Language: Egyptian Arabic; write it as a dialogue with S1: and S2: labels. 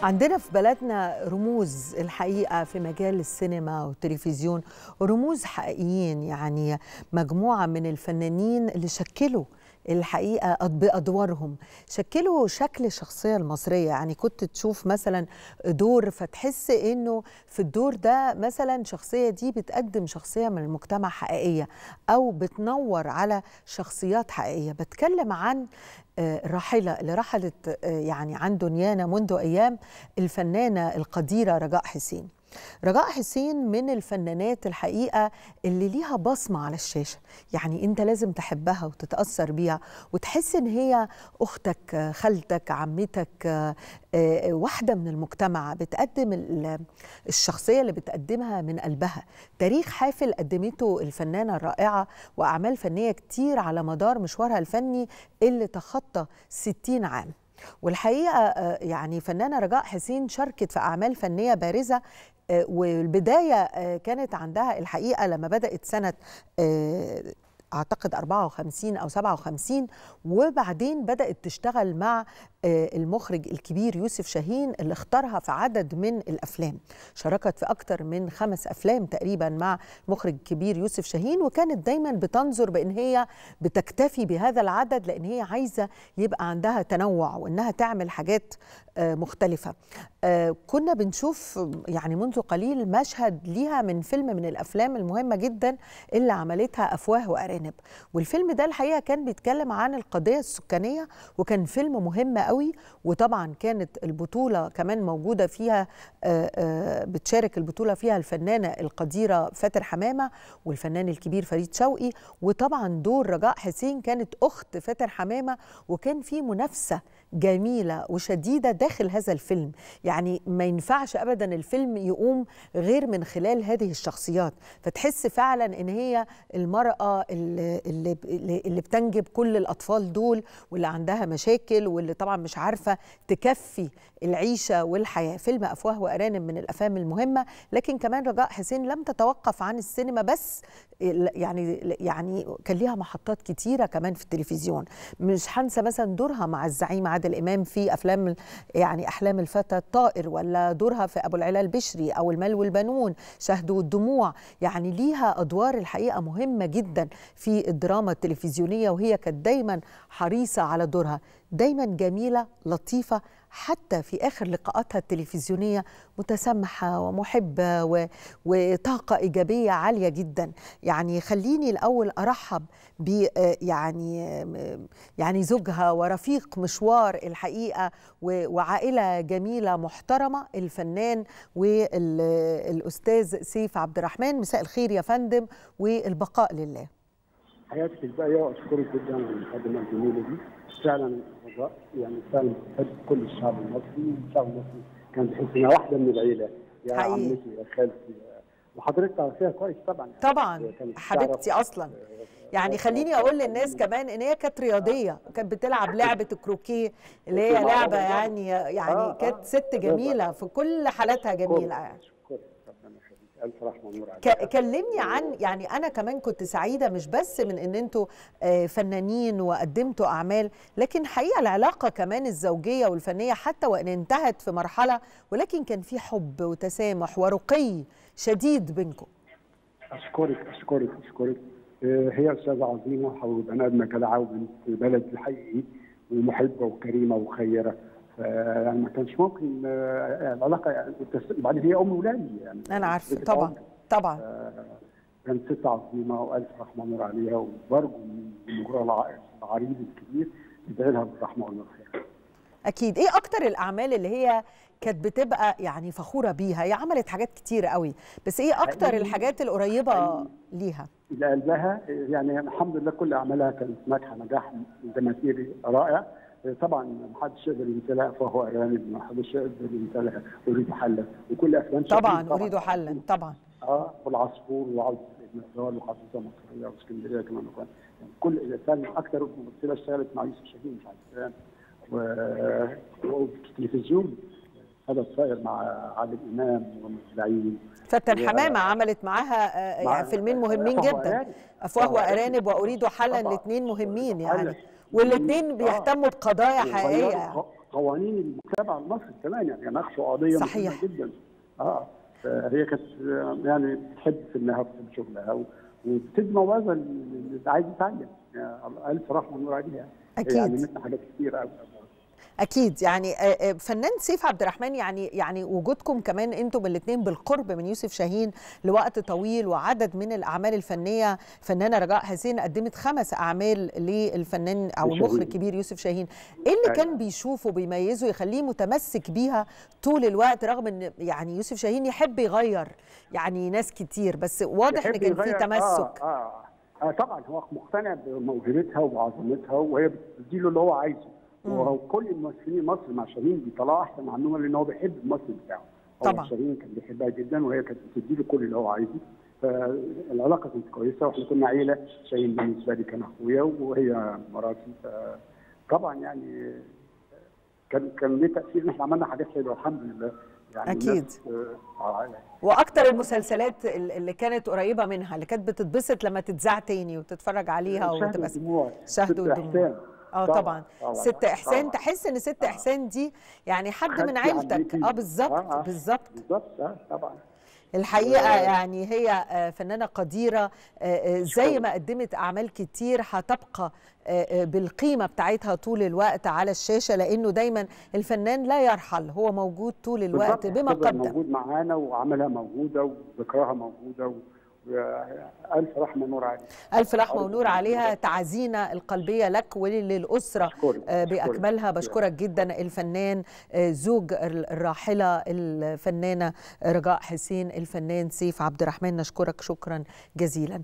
S1: عندنا في بلدنا رموز الحقيقة في مجال السينما والتلفزيون رموز حقيقيين يعني مجموعة من الفنانين اللي شكلوا الحقيقة بأدوارهم شكلوا شكل الشخصية المصرية يعني كنت تشوف مثلا دور فتحس إنه في الدور ده مثلا شخصية دي بتقدم شخصية من المجتمع حقيقية أو بتنور على شخصيات حقيقية بتكلم عن الراحلة اللي رحلت يعني عن دنيانا منذ أيام الفنانة القديرة رجاء حسين رجاء حسين من الفنانات الحقيقة اللي ليها بصمة على الشاشة يعني انت لازم تحبها وتتأثر بيها وتحس ان هي اختك خالتك عمتك واحدة من المجتمع بتقدم الشخصية اللي بتقدمها من قلبها تاريخ حافل قدمته الفنانة الرائعة وأعمال فنية كتير على مدار مشوارها الفني اللي تخطى 60 عام والحقيقه يعني فنانه رجاء حسين شاركت في اعمال فنيه بارزه والبدايه كانت عندها الحقيقه لما بدات سنه اعتقد 54 او 57 وبعدين بدات تشتغل مع المخرج الكبير يوسف شاهين اللي اختارها في عدد من الافلام شاركت في اكتر من خمس افلام تقريبا مع المخرج الكبير يوسف شاهين وكانت دايما بتنظر بان هي بتكتفي بهذا العدد لان هي عايزه يبقى عندها تنوع وانها تعمل حاجات مختلفه كنا بنشوف يعني منذ قليل مشهد ليها من فيلم من الافلام المهمه جدا اللي عملتها افواه وارانب والفيلم ده الحقيقه كان بيتكلم عن القضيه السكانيه وكان فيلم مهم قوي وطبعا كانت البطوله كمان موجوده فيها بتشارك البطوله فيها الفنانه القديره فاتر حمامه والفنان الكبير فريد شوقي وطبعا دور رجاء حسين كانت اخت فاتر حمامه وكان في منافسه جميله وشديده داخل هذا الفيلم يعني ما ينفعش ابدا الفيلم يقوم غير من خلال هذه الشخصيات فتحس فعلا ان هي المراه اللي, اللي, اللي بتنجب كل الاطفال دول واللي عندها مشاكل واللي طبعا مش عارفه تكفي العيشه والحياه فيلم افواه وارانب من الافلام المهمه لكن كمان رجاء حسين لم تتوقف عن السينما بس يعني يعني كان ليها محطات كتيره كمان في التلفزيون مش هنسى مثلا دورها مع الزعيم عادل امام في افلام يعني احلام الفتى الطائر ولا دورها في ابو العلا البشري او المال والبنون شهد والدموع يعني ليها ادوار الحقيقه مهمه جدا في الدراما التلفزيونيه وهي كانت دايما حريصه على دورها دايما جميله لطيفه حتى في اخر لقاءاتها التلفزيونيه متسامحه ومحبه و... وطاقه ايجابيه عاليه جدا يعني خليني الاول ارحب ب يعني يعني زوجها ورفيق مشوار الحقيقه و... وعائله جميله محترمه الفنان والاستاذ سيف عبد الرحمن مساء الخير يا فندم والبقاء لله
S2: حياتك الباقيه واشكرك جدا على المقدمه الجميله دي فعلا يعني فعلا بحب كل الشعب المصري الشعب المصري كان بيحس انها واحده من العيله يا
S1: حقيقي.
S2: عمتي يا خالتي وحضرتك تعرفيها كويس طبعا
S1: طبعا حبيبتي اصلا يعني خليني اقول للناس كمان ان هي كانت رياضيه كانت بتلعب لعبه الكروكيه اللي هي لعبه يعني يعني كانت ست جميله في كل حالاتها جميله يعني
S2: الف رحمه ونور
S1: عليك كلمني عن يعني انا كمان كنت سعيده مش بس من ان انتوا فنانين وقدمتوا اعمال لكن حقيقه العلاقه كمان الزوجيه والفنيه حتى وان انتهت في مرحله ولكن كان في حب وتسامح ورقي شديد بينكم
S2: اشكرك اشكرك اشكرك هي استاذه عظيمه وبني ادمه جدعه وبنت بلد الحقيقي ومحبه وكريمه وخيره يعني ما كانش ممكن العلاقه يعني بعدين هي ام ولادي يعني
S1: انا عارفه طبعا طبعا
S2: كانت ست عظيمه والف رحمه ونور عليها وبرجو من جوه العريض الكبير ندعي لها بالرحمه والخير
S1: اكيد ايه اكتر الاعمال اللي هي كانت بتبقى يعني فخوره بيها هي عملت حاجات كتير قوي بس ايه اكتر الحاجات القريبه ليها
S2: الى قلبها يعني الحمد لله كل اعمالها كانت ناجحه نجاح جماهيري رائع طبعا ما حدش يقدر ينسى فهو ارانب ما حدش يقدر ينسى اريد حلا وكل افلام
S1: طبعا اريد حلا طبعا
S2: اه والعصفور وعوده النزار وحديثه مصريه واسكندريه كمان وكان يعني كل فعلا اكثر ممثله اشتغلت مع يوسف شاهين مش عارف و... وفي التلفزيون هذا صاير مع عادل امام والزعيم
S1: فتن حمامه عملت معاها يعني فيلمين مهمين جدا افواه وارانب واريد حلا الاثنين مهمين يعني والاثنين بيهتموا بقضايا حقيقيه
S2: قوانين المجتمع المصري كمان يعني يناقشوا قضيه
S1: صحيح.
S2: مهمه جدا اه هي كانت يعني بتحب في انها في شغلها وبتدي موازه اللي عايز يتعلم يعني الف رحمه ونور عليها
S1: اكيد
S2: هي علمتنا حاجات كتير قوي
S1: اكيد يعني فنان سيف عبد الرحمن يعني يعني وجودكم كمان انتم الاثنين بالقرب من يوسف شاهين لوقت طويل وعدد من الاعمال الفنيه فنانه رجاء حسين قدمت خمس اعمال للفنان او المخرج الكبير يوسف شاهين ايه اللي كان بيشوفه بيميزه يخليه متمسك بيها طول الوقت رغم ان يعني يوسف شاهين يحب يغير يعني ناس كتير بس واضح ان كان في تمسك
S2: آه, آه, آه طبعا هو مقتنع بموهبتها وعظمتها وهي بتديله اللي هو عايزه وكل الممثلين مصر مع شاهين بيطلعوا احسن عنهم لان هو بيحب الممثل بتاعه
S1: طبعا
S2: شاهين كان بيحبها جدا وهي كانت بتديله كل اللي هو عايزه فالعلاقه كانت كويسه واحنا كنا عيله شاهين بالنسبه لي كان اخويا وهي مراتي طبعا يعني كان كان ليه تاثير ان احنا عملنا حاجات حلوه الحمد لله
S1: يعني اكيد آه واكتر المسلسلات اللي كانت قريبه منها اللي كانت بتتبسط لما تتذاع تاني وتتفرج عليها
S2: وتبقى
S1: شهد والدموع اه طبعا, طبعا. طبعا ست احسان طبعا. تحس ان ست احسان دي يعني حد من عيلتك اه بالظبط
S2: آه
S1: بالظبط
S2: بالظبط اه طبعا
S1: الحقيقه يعني هي فنانه قديره زي ما قدمت اعمال كتير هتبقى بالقيمه بتاعتها طول الوقت على الشاشه لانه دايما الفنان لا يرحل هو موجود طول الوقت بما قدم
S2: موجود معانا وعملها موجوده وذكراها موجوده و... ألف رحمة ونور عليها
S1: ألف رحمة ونور عليها تعزينا القلبية لك وللأسرة بأكملها بشكرك جدا الفنان زوج الراحلة الفنانة رجاء حسين الفنان سيف عبد الرحمن نشكرك شكرا جزيلا